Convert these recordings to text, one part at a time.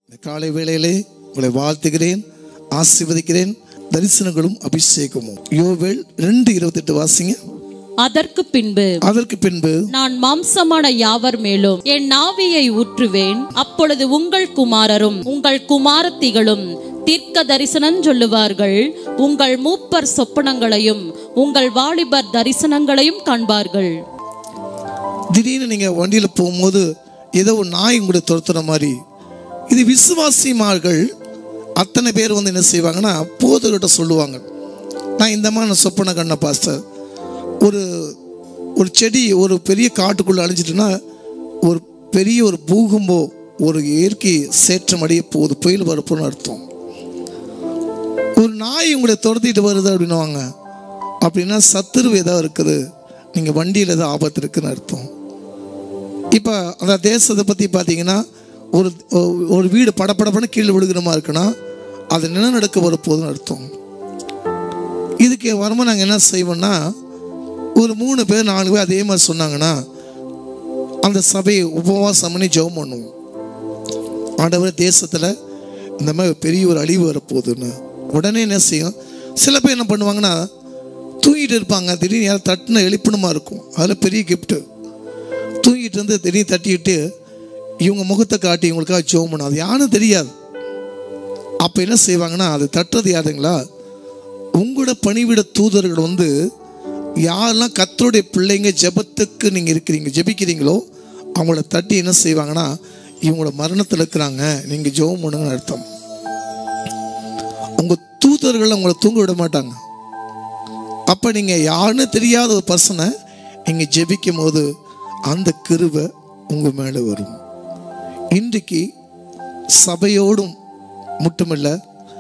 இந்த காலை வேளையிலே உங்களை வாழ்த்துகிறேன் ஆசீர்வதிக்கிறேன் தரிசனங்களும் அபிஷேகமும் யோவேல் ரெண்டு இருபத்தெட்டு வாசிங்க அதற்கு பின்பு அதற்கு பின்பு நான் மாம்சமான யாவர் மேலும் என் நாவியை ஊற்றுவேன் அப்பொழுது உங்கள் குமாரரும் உங்கள் குமாரத்திகளும் தீர்க்க தரிசனம் சொல்லுவார்கள் உங்கள் மூப்பர் சொப்பனங்களையும் உங்கள் வாலிபர் தரிசனங்களையும் காண்பார்கள் திடீர்னு நீங்கள் வண்டியில் போகும்போது ஏதோ ஒரு நாய் உங்களை துரத்துற மாதிரி இது விசுவாசிமார்கள் அத்தனை பேர் வந்து என்ன செய்வாங்கன்னா போதர்கிட்ட சொல்லுவாங்க நான் இந்த மாதிரி நான் சொப்பனை கண்ண பாஸ்டர் ஒரு ஒரு செடி ஒரு பெரிய காட்டுக்குள்ளே அழிஞ்சிட்டுன்னா ஒரு பெரிய ஒரு பூகம்போ ஒரு இயற்கை சேற்றம் அடைய போகுது புயல் வரப்போன்னு அர்த்தம் ஒரு நாய் உங்களை துரத்திட்டு வருது அப்படின்னுவாங்க அப்படின்னா சத்துருவு ஏதாவது இருக்குது நீங்கள் வண்டியில் ஏதோ ஆபத்து இருக்குன்னு அர்த்தம் இப்போ அந்த தேசத்தை பற்றி பார்த்தீங்கன்னா ஒரு ஒரு வீடு படப்படப்பட கீழே விழுகிற மாதிரி இருக்குன்னா அது நிலநடுக்க வரப்போகுதுன்னு அர்த்தம் இதுக்கு வரும்போது நாங்கள் என்ன செய்வோம்னா ஒரு மூணு பேர் நாலு பேர் அதே மாதிரி சொன்னாங்கன்னா அந்த சபையை உபவாசம் பண்ணி ஜெபம் பண்ணுவோம் ஆண்டவர் தேசத்தில் இந்த மாதிரி பெரிய ஒரு அழிவு வரப்போகுதுன்னு உடனே என்ன செய்யும் சில பேர் என்ன பண்ணுவாங்கன்னா தூங்கிட்டு இருப்பாங்க திடீர்னு யாரும் தட்டுன எழுப்பணுமா இருக்கும் அதில் பெரிய கிஃப்ட்டு தூங்கிட்டு இருந்து திடீர்னு தட்டிட்டு இவங்க முகத்தை காட்டி இவங்களுக்காக ஜோம் பண்ணும் அது யாரும் தெரியாது அப்போ என்ன செய்வாங்கன்னா அது தட்டுறது யாருங்களா உங்களோட பணிவிட தூதர்கள் வந்து யாரெல்லாம் கத்தருடைய பிள்ளைங்க ஜெபத்துக்கு நீங்கள் இருக்கிறீங்க ஜெபிக்கிறீங்களோ அவங்கள தட்டி என்ன செய்வாங்கன்னா இவங்களோட மரணத்தில் இருக்கிறாங்க நீங்கள் ஜெபம் பண்ணுங்கன்னு அர்த்தம் உங்கள் தூதர்கள் அவங்கள தூங்க விட மாட்டாங்க அப்போ நீங்கள் யாருன்னு தெரியாத ஒரு பர்சனை நீங்கள் ஜெபிக்கும் போது அந்த கிருவை உங்கள் மேலே வரும் இன்றைக்கு சபையோடும் மட்டுமல்ல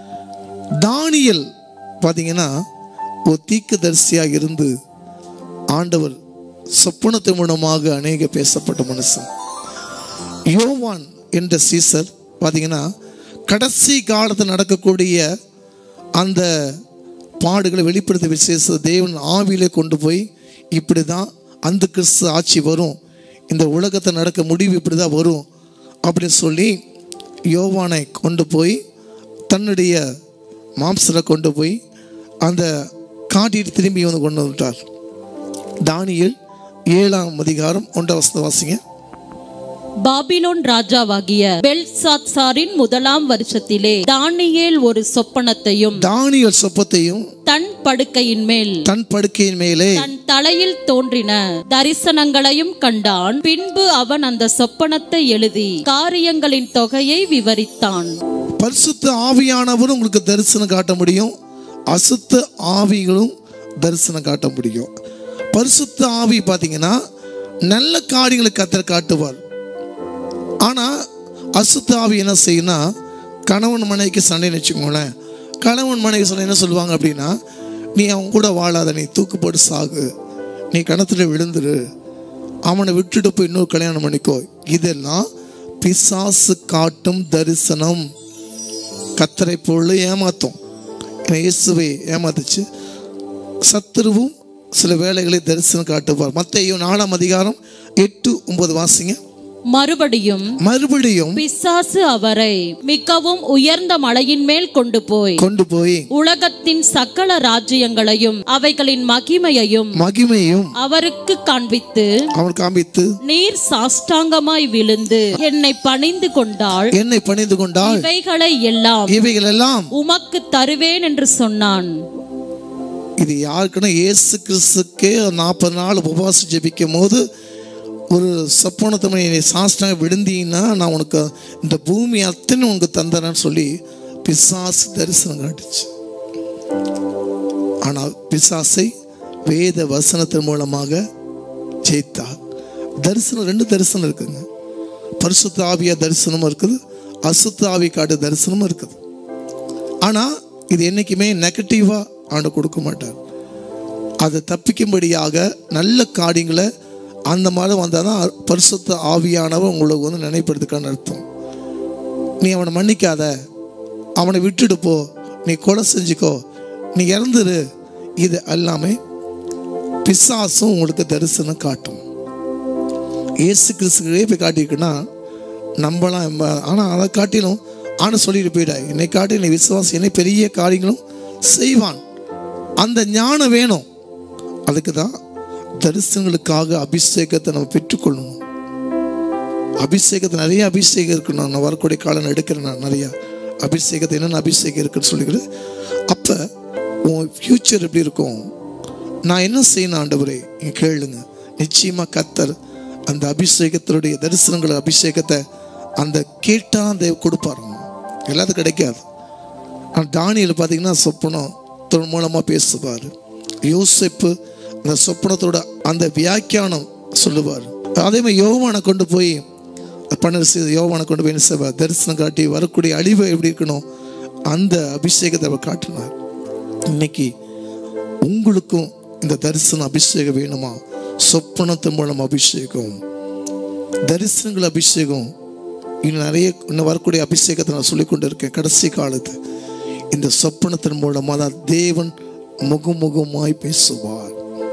தானியல் பார்த்தீங்கன்னா ஒரு தீர்க்கதரிசியாக இருந்து ஆண்டவர் சொப்பனத்தின் மூலமாக அநேக பேசப்பட்ட மனுஷன் யோவான் என்ற சீசர் பார்த்தீங்கன்னா கடைசி காலத்தில் நடக்கக்கூடிய அந்த பாடுகளை வெளிப்படுத்த விசேஷ தேவன் ஆவியிலே கொண்டு போய் இப்படி தான் அந்த கிறிஸ்து ஆட்சி வரும் இந்த உலகத்தை நடக்க முடிவு இப்படி தான் வரும் அப்படின்னு சொல்லி யோவானை கொண்டு போய் தன்னுடைய மாம்சத்தில் கொண்டு போய் அந்த காட்டிட்டு திரும்பி வந்து கொண்டு வந்துட்டார் தானியல் ஏழாம் அதிகாரம் ஒன்றாம் வசனத்தை வாசிங்க பாபிலோன் ராஜாவாகிய பெல்சாத்சாரின் முதலாம் வருஷத்திலே தானியேல் ஒரு சொப்பனத்தையும் தானியல் சொப்பத்தையும் தன் படுக்கையின் மேல் தன் படுக்கையின் மேலே தன் தலையில் தோன்றின தரிசனங்களையும் கண்டான் பின்பு அவன் அந்த சொப்பனத்தை எழுதி காரியங்களின் தொகையை விவரித்தான் பரிசுத்த ஆவியானவரும் உங்களுக்கு தரிசனம் காட்ட முடியும் அசுத்த ஆவிகளும் தரிசனம் காட்ட முடியும் பரிசுத்த ஆவி பார்த்தீங்கன்னா நல்ல காரியங்களை கத்தர் காட்டுவார் ஆனால் அசுத்த ஆவி என்ன செய்யும்னா கணவன் மனைவிக்கு சண்டைன்னு வச்சுக்கோங்களேன் கணவன் மனைவி சண்டை என்ன சொல்லுவாங்க அப்படின்னா நீ அவன் கூட வாழாத நீ தூக்குப்பட்டு சாகு நீ கணத்துல விழுந்துரு அவனை விட்டுட்டு போய் இன்னொரு கல்யாணம் பண்ணிக்கோ இதெல்லாம் பிசாசு காட்டும் தரிசனம் கத்தரை பொருள் ஏமாத்தும் ஏன்னா இயேசுவை ஏமாத்துச்சு சத்துருவும் சில வேலைகளை தரிசனம் காட்டுவார் மத்தையோ நாலாம் அதிகாரம் எட்டு ஒன்பது வாசிங்க மறுபடியும் மறுபடியும் பிசாசு அவரை மிகவும் உயர்ந்த மலையின் மேல் கொண்டு போய் கொண்டு போய் உலகத்தின் சகல ராஜ்யங்களையும் அவைகளின் மகிமையையும் மகிமையும் அவருக்கு காண்பித்து அவன் காண்பித்து நீர் சாஷ்டாங்கமாய் விழுந்து என்னை பணிந்து கொண்டாள் என்னை பணிந்து கொண்டால் இவைகளை எல்லாம் இவைகள் எல்லாம் உமக்கு தருவேன் என்று சொன்னான் இது யாருக்குன்னா இயேசு கிறிஸ்துக்கே நாற்பது நாள் உபவாசம் ஜெபிக்கும் போது ஒரு சப்போனத்தை நீ சாஸ்டாக விழுந்தீங்கன்னா நான் உனக்கு இந்த பூமி அத்தனை உனக்கு தந்தரேன்னு சொல்லி பிசாசு தரிசனம் காட்டுச்சு ஆனால் பிசாசை வேத வசனத்தின் மூலமாக ஜெயித்தார் தரிசனம் ரெண்டு தரிசனம் இருக்குங்க பரிசுத்த ஆவியா தரிசனமும் இருக்குது அசுத்த ஆவி காட்டு தரிசனமும் இருக்குது ஆனால் இது என்றைக்குமே நெகட்டிவாக ஆண்டு கொடுக்க மாட்டார் அதை தப்பிக்கும்படியாக நல்ல காரியங்களை அந்த மாதிரி வந்தால் தான் பரிசுத்த ஆவியானவன் உங்களுக்கு வந்து நினைப்படுறதுக்கான அர்த்தம் நீ அவனை மன்னிக்காத அவனை விட்டுட்டு போ நீ கொலை செஞ்சுக்கோ நீ இறந்துரு இது எல்லாமே பிசாசும் உங்களுக்கு தரிசனம் காட்டும் இயேசு கிறிஸ்துவே போய் காட்டியிருக்குன்னா நம்பலாம் ஆனால் அதை காட்டிலும் ஆனால் சொல்லிட்டு போயிடா என்னை காட்டி என்னை விசுவாசி என்னை பெரிய காரியங்களும் செய்வான் அந்த ஞானம் வேணும் அதுக்கு தான் தரிசனங்களுக்காக அபிஷேகத்தை நம்ம பெற்றுக்கொள்ளணும் அபிஷேகத்தை நிறைய அபிஷேகம் இருக்கு நான் வரக்கூடிய காலம் எடுக்கிறேன் நான் நிறைய அபிஷேகத்தை என்னென்ன அபிஷேகம் இருக்குன்னு சொல்லிக்கிட்டு அப்போ உன் ஃப்யூச்சர் எப்படி இருக்கும் நான் என்ன செய்யணும் ஆண்டவரே நீங்க கேளுங்க நிச்சயமா கத்தர் அந்த அபிஷேகத்தினுடைய தரிசனங்கள் அபிஷேகத்தை அந்த கேட்டா அந்த கொடுப்பாரு எல்லாத்துக்கும் கிடைக்காது ஆனால் தானியல் பார்த்தீங்கன்னா சொப்பனம் மூலமாக பேசுவார் யோசிப்பு அந்த சொப்பனத்தோட அந்த வியாக்கியானம் சொல்லுவார் அதே மாதிரி யோவானை கொண்டு போய் பன்னெண்டு செய்த யோவானை கொண்டு போய் என்ன செய்வார் தரிசனம் காட்டி வரக்கூடிய அழிவு எப்படி இருக்கணும் அந்த அபிஷேகத்தை அவர் காட்டினார் இன்னைக்கு உங்களுக்கும் இந்த தரிசன அபிஷேகம் வேணுமா சொப்பனத்தின் மூலம் அபிஷேகம் தரிசனங்கள் அபிஷேகம் இன்னும் நிறைய இன்னும் வரக்கூடிய அபிஷேகத்தை நான் சொல்லிக் இருக்கேன் கடைசி காலத்து இந்த சொப்பனத்தின் மூலமாக தான் தேவன் முகமுகமாய் பேசுவார்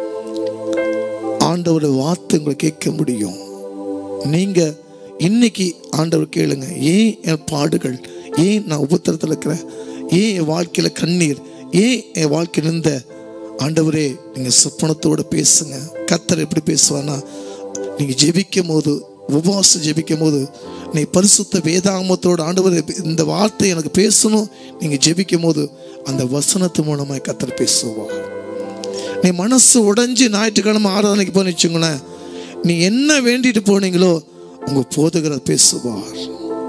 ஆண்டவருடைய வார்த்தை உங்களை கேட்க முடியும் நீங்க இன்னைக்கு ஆண்டவர் கேளுங்க ஏன் என் பாடுகள் ஏன் நான் உபத்திரத்தில் இருக்கிறேன் ஏன் என் வாழ்க்கையில கண்ணீர் ஏன் என் வாழ்க்கையில் இருந்த ஆண்டவரே நீங்க சொப்பனத்தோட பேசுங்க கத்தர் எப்படி பேசுவானா நீங்க ஜெபிக்கும் போது உபவாசம் ஜெபிக்கும் போது நீ பரிசுத்த வேதாமத்தோட ஆண்டவர் இந்த வார்த்தை எனக்கு பேசணும் நீங்க ஜெபிக்கும் போது அந்த வசனத்து மூலமாக கத்தர் பேசுவார் நீ மனசு உடைஞ்சு ஞாயிற்றுக்கிழமை ஆராதனைக்கு போன வச்சுங்களேன் நீ என்ன வேண்டிட்டு போனீங்களோ உங்க போதகர் பேசுவார்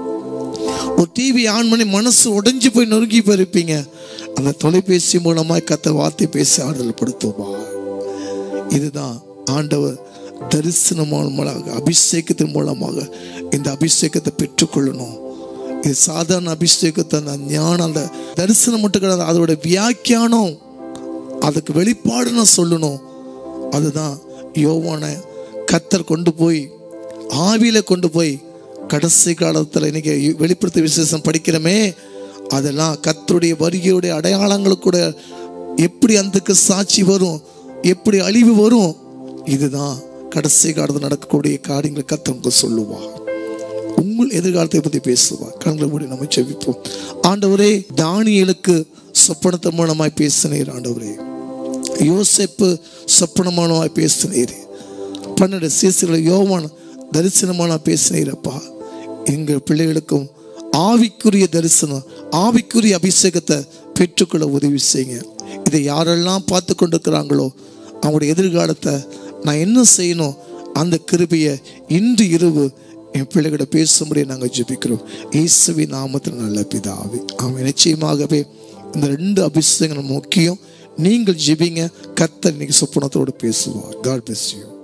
ஒரு டிவி ஆன் பண்ணி மனசு உடைஞ்சு போய் நொறுங்கி போயிருப்பீங்க அந்த தொலைபேசி மூலமாக கத்த வார்த்தை பேசி ஆறுதல் படுத்துவார் இதுதான் ஆண்டவர் தரிசனம் மூலமாக அபிஷேகத்தின் மூலமாக இந்த அபிஷேகத்தை பெற்றுக்கொள்ளணும் இது சாதாரண அபிஷேகத்தை அந்த ஞானம் அந்த தரிசனம் மட்டும் கிடையாது அதோட வியாக்கியானம் அதுக்கு வெளிப்பாடுன்னு சொல்லணும் அதுதான் யோவானை கத்தர் கொண்டு போய் ஆவியில கொண்டு போய் கடைசி காலத்தில் இன்னைக்கு வெளிப்படுத்த விசேஷம் படிக்கிறோமே அதெல்லாம் கத்தருடைய வருகையுடைய அடையாளங்களுக்கு கூட எப்படி அதுக்கு சாட்சி வரும் எப்படி அழிவு வரும் இதுதான் கடைசி காலத்தில் நடக்கக்கூடிய காரியங்களை கத்தவங்க சொல்லுவார் உங்கள் எதிர்காலத்தை பற்றி பேசுவார் கண்களை மூடி நம்ம செவிப்போம் ஆண்டவரே தானியலுக்கு சொப்பனத்தின் மூலமாய் பேசினீர் ஆண்டவரே யோசேப்பு சொப்பனமானமாய் பேசினீர் பன்னெண்டு சீசுகளை யோவான் தரிசனமான பேசினீரப்பா எங்கள் பிள்ளைகளுக்கும் ஆவிக்குரிய தரிசனம் ஆவிக்குரிய அபிஷேகத்தை பெற்றுக்கொள்ள உதவி செய்யுங்க இதை யாரெல்லாம் பார்த்து கொண்டிருக்கிறாங்களோ அவங்களுடைய எதிர்காலத்தை நான் என்ன செய்யணும் அந்த கிருபையை இன்று இரவு என் பிள்ளைகிட்ட பேசும்படி நாங்கள் ஜெபிக்கிறோம் இயேசுவி நாமத்தில் நல்ல பிதாவே அவன் நிச்சயமாகவே இந்த ரெண்டு அபிஷேகங்கள் முக்கியம் நீங்கள் ஜெபிங்க கத்தர் இன்னைக்கு சொப்பனத்தோடு பேசுவார் காட் bless you